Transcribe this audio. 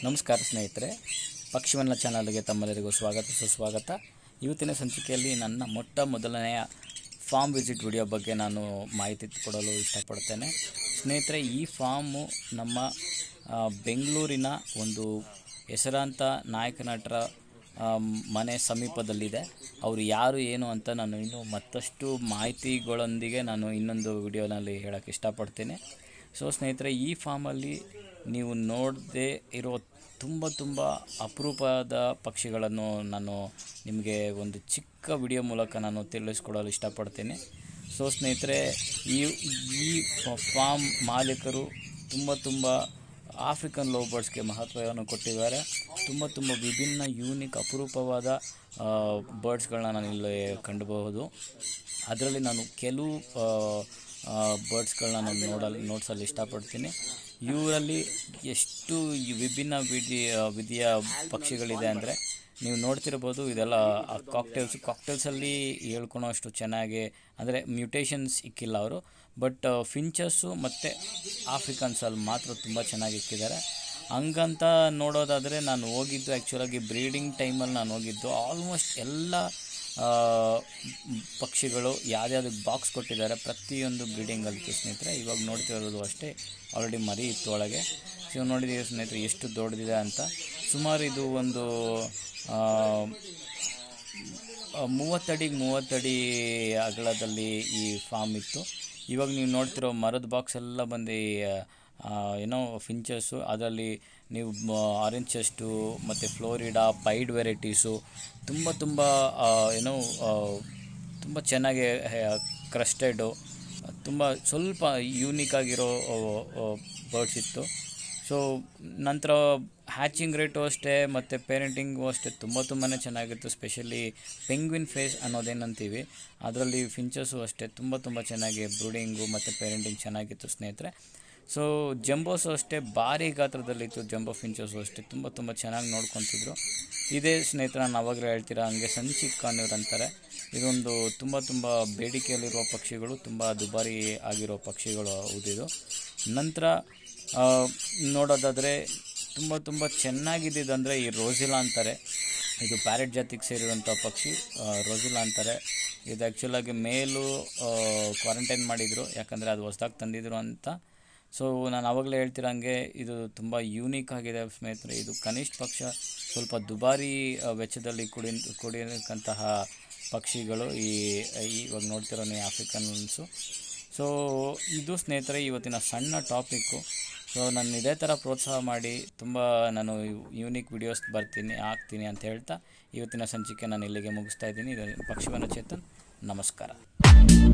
ನಮಸ್ಕಾರ ಸ್ನೇಹಿತರೆ ಪಕ್ಷಿವನ್ನ ಚಾನಲ್ಗೆ ತಮ್ಮೆಲ್ಲರಿಗೂ ಸ್ವಾಗತ ಸುಸ್ವಾಗತ ಇವತ್ತಿನ ಸಂಚಿಕೆಯಲ್ಲಿ ನನ್ನ ಮೊಟ್ಟ ಮೊದಲನೆಯ ಫಾರ್ಮ್ ವಿಸಿಟ್ ವಿಡಿಯೋ ಬಗ್ಗೆ ನಾನು ಮಾಹಿತಿ ಕೊಡಲು ಇಷ್ಟಪಡ್ತೇನೆ ಸ್ನೇಹಿತರೆ ಈ ಫಾರ್ಮು ನಮ್ಮ ಆ, ಬೆಂಗಳೂರಿನ ಒಂದು ಹೆಸರಾಂತ ನಾಯಕ ನಟರ ಆ, ಮನೆ ಸಮೀಪದಲ್ಲಿದೆ ಅವರು ಯಾರು ಏನು ಅಂತ ನಾನು ಇನ್ನೂ ಮತ್ತಷ್ಟು ಮಾಹಿತಿಗಳೊಂದಿಗೆ ನಾನು ಇನ್ನೊಂದು ವಿಡಿಯೋನಲ್ಲಿ ಹೇಳೋಕ್ಕೆ ಇಷ್ಟಪಡ್ತೀನಿ ಸೊ ಸ್ನೇಹಿತರೆ ಈ ಫಾರ್ಮಲ್ಲಿ ನೀವು ನೋಡದೆ ಇರೋ ತುಂಬ ತುಂಬ ಅಪರೂಪದ ಪಕ್ಷಿಗಳನ್ನು ನಾನು ನಿಮಗೆ ಒಂದು ಚಿಕ್ಕ ವಿಡಿಯೋ ಮೂಲಕ ನಾನು ತಿಳಿಸ್ಕೊಡಲು ಇಷ್ಟಪಡ್ತೀನಿ ಸೊ ಸ್ನೇಹಿತರೆ ಈ ಈ ಫಾರ್ಮ್ ಮಾಲೀಕರು ತುಂಬ ತುಂಬ ಆಫ್ರಿಕನ್ ಲವ್ ಬರ್ಡ್ಸ್ಗೆ ಮಹತ್ವವನ್ನು ಕೊಟ್ಟಿದ್ದಾರೆ ತುಂಬ ತುಂಬ ವಿಭಿನ್ನ ಯೂನಿಕ್ ಅಪರೂಪವಾದ ಬರ್ಡ್ಸ್ಗಳನ್ನ ನಾನು ಇಲ್ಲಿ ಕಂಡಬಹುದು ಅದರಲ್ಲಿ ನಾನು ಕೆಲವು ಬರ್ಡ್ಸ್ಗಳನ್ನ ನಾನು ನೋಡಲು ನೋಡ್ಸಲು ಇಷ್ಟಪಡ್ತೀನಿ ಇವರಲ್ಲಿ ಎಷ್ಟು ಈ ವಿಭಿನ್ನ ವಿಧಿ ವಿಧಿಯ ಪಕ್ಷಿಗಳಿದೆ ಅಂದರೆ ನೀವು ನೋಡ್ತಿರ್ಬೋದು ಇದೆಲ್ಲ ಕಾಕ್ಟೇಲ್ಸ್ ಕಾಕ್ಟೇಲ್ಸಲ್ಲಿ ಹೇಳ್ಕೊಳೋ ಅಷ್ಟು ಚೆನ್ನಾಗಿ ಅಂದರೆ ಮ್ಯೂಟೇಷನ್ಸ್ ಇಕ್ಕಿಲ್ಲ ಅವರು ಬಟ್ ಫಿಂಚಸ್ಸು ಮತ್ತು ಆಫ್ರಿಕನ್ಸಲ್ಲಿ ಮಾತ್ರ ತುಂಬ ಚೆನ್ನಾಗಿ ಇಕ್ಕಿದ್ದಾರೆ ಹಂಗಂತ ನೋಡೋದಾದರೆ ನಾನು ಹೋಗಿದ್ದು ಆ್ಯಕ್ಚುಲಾಗಿ ಬ್ರೀಡಿಂಗ್ ಟೈಮಲ್ಲಿ ನಾನು ಹೋಗಿದ್ದು ಆಲ್ಮೋಸ್ಟ್ ಎಲ್ಲ ಆ, ಮ್, ಪಕ್ಷಿಗಳು ಯಾವ್ದ್ಯಾವ್ದಕ್ಕೆ ಬಾಕ್ಸ್ ಕೊಟ್ಟಿದ್ದಾರೆ ಪ್ರತಿಯೊಂದು ಬ್ರೀಡಿಂಗಲ್ಲಿ ಸ್ನೇಹಿತರೆ ಇವಾಗ ನೋಡ್ತಿರೋದು ಅಷ್ಟೇ ಆಲ್ರೆಡಿ ಮರಿ ಇತ್ತು ಒಳಗೆ ಸೊ ನೋಡಿದ್ದೀವಿ ಸ್ನೇಹಿತರೆ ಎಷ್ಟು ದೊಡ್ಡದಿದೆ ಅಂತ ಸುಮಾರು ಇದು ಒಂದು ಆ, ಆ, ಮೂವತ್ತಡಿಗೆ ಮೂವತ್ತಡಿ ಅಗಲದಲ್ಲಿ ಈ ಫಾರ್ಮ್ ಇತ್ತು ಇವಾಗ ನೀವು ನೋಡ್ತಿರೋ ಮರದ ಬಾಕ್ಸ್ ಎಲ್ಲ ಬಂದು ಆ, ಏನೋ ಫಿಂಚಸ್ಸು ಅದರಲ್ಲಿ ನೀವು ಆರೆಂಜ್ ಚೆಸ್ಟು ಮತ್ತು ಫ್ಲೋರಿಡಾ ಪೈಡ್ ವೆರೈಟೀಸು ತುಂಬ ತುಂಬ ಆ, ಏನೋ ಆ, ತುಂಬ ಚೆನ್ನಾಗಿ ಕ್ರಸ್ಟೆಡು ತುಂಬ ಸ್ವಲ್ಪ ಯೂನಿಕ್ ಆಗಿರೋ ಬರ್ಡ್ಸ್ ಇತ್ತು ಸೊ ನಂತರ ಹ್ಯಾಚಿಂಗ್ ರೇಟು ಅಷ್ಟೇ ಮತ್ತು ಪೇರೆಂಟಿಂಗು ಅಷ್ಟೇ ತುಂಬ ತುಂಬಾ ಚೆನ್ನಾಗಿತ್ತು ಸ್ಪೆಷಲಿ ಪೆಂಗ್ವಿನ್ ಫೇಸ್ ಅನ್ನೋದೇನಂತೀವಿ ಅದರಲ್ಲಿ ಫಿಂಚಸ್ಸು ಅಷ್ಟೇ ತುಂಬ ತುಂಬ ಚೆನ್ನಾಗಿ ಬ್ರೂಡಿಂಗು ಮತ್ತು ಪೇರೆಂಟಿಂಗ್ ಚೆನ್ನಾಗಿತ್ತು ಸ್ನೇಹಿತರೆ ಸೊ ಜಂಬೋಸು ಅಷ್ಟೇ ಭಾರಿ ಗಾತ್ರದಲ್ಲಿತ್ತು ಜಂಬೋ ಫಿಂಚಸ್ಸು ಅಷ್ಟೇ ತುಂಬ ತುಂಬ ಚೆನ್ನಾಗಿ ನೋಡ್ಕೊತಿದ್ರು ಇದೇ ಸ್ನೇಹಿತರ ನಾನು ಅವಾಗಲೇ ಹೇಳ್ತೀರಾ ಹಂಗೆ ಸಂಚಿಕ್ಕಣ್ಣವ್ರು ಅಂತಾರೆ ಇದೊಂದು ತುಂಬ ತುಂಬ ಬೇಡಿಕೆಯಲ್ಲಿರುವ ಪಕ್ಷಿಗಳು ತುಂಬ ದುಬಾರಿ ಆಗಿರೋ ಪಕ್ಷಿಗಳು ಹೌದಿದು ನಂತರ ಆ, ನೋಡೋದಾದರೆ ತುಂಬ ತುಂಬ ಚೆನ್ನಾಗಿದ್ದಿದ್ದಂದರೆ ಈ ರೋಸಿಲಾ ಅಂತಾರೆ ಇದು ಪ್ಯಾರೆಟ್ ಜಾತಿಗೆ ಸೇರಿರುವಂಥ ಪಕ್ಷಿ ಆ, ರೋಸಿಲಾ ಅಂತಾರೆ ಇದು ಆ್ಯಕ್ಚುಲಾಗಿ ಮೇಲು ಕ್ವಾರಂಟೈನ್ ಮಾಡಿದರು ಯಾಕಂದರೆ ಅದು ಹೊಸ್ದಾಗಿ ತಂದಿದ್ರು ಅಂತ ಸೊ ನಾನು ಆವಾಗಲೇ ಹೇಳ್ತಿರಂಗೆ ಇದು ತುಂಬ ಯೂನಿಕ್ ಆಗಿದೆ ಸ್ನೇಹಿತರೆ ಇದು ಕನಿಷ್ಠ ಪಕ್ಷ ಸ್ವಲ್ಪ ದುಬಾರಿ ಆ, ವೆಚ್ಚದಲ್ಲಿ ಕುಡಿ ಕುಡಿಯಕ್ಕಂತಹ ಪಕ್ಷಿಗಳು ಈ ಈ ಇವಾಗ ನೋಡ್ತಿರೋ ನೀವು ಆಫ್ರಿಕನ್ಸು ಸೊ ಇದು ಸ್ನೇಹಿತರೆ ಇವತ್ತಿನ ಸಣ್ಣ ಟಾಪಿಕ್ಕು ಸೊ ನಾನು ಇದೇ ಥರ ಪ್ರೋತ್ಸಾಹ ಮಾಡಿ ತುಂಬ ನಾನು ಯೂನಿಕ್ ವಿಡಿಯೋಸ್ ಬರ್ತೀನಿ ಹಾಕ್ತೀನಿ ಅಂತ ಹೇಳ್ತಾ ಇವತ್ತಿನ ಸಂಚಿಕೆ ನಾನು ಇಲ್ಲಿಗೆ ಮುಗಿಸ್ತಾ ಇದ್ದೀನಿ ಇದು ಪಕ್ಷಿವನ ಚೇತನ್ ನಮಸ್ಕಾರ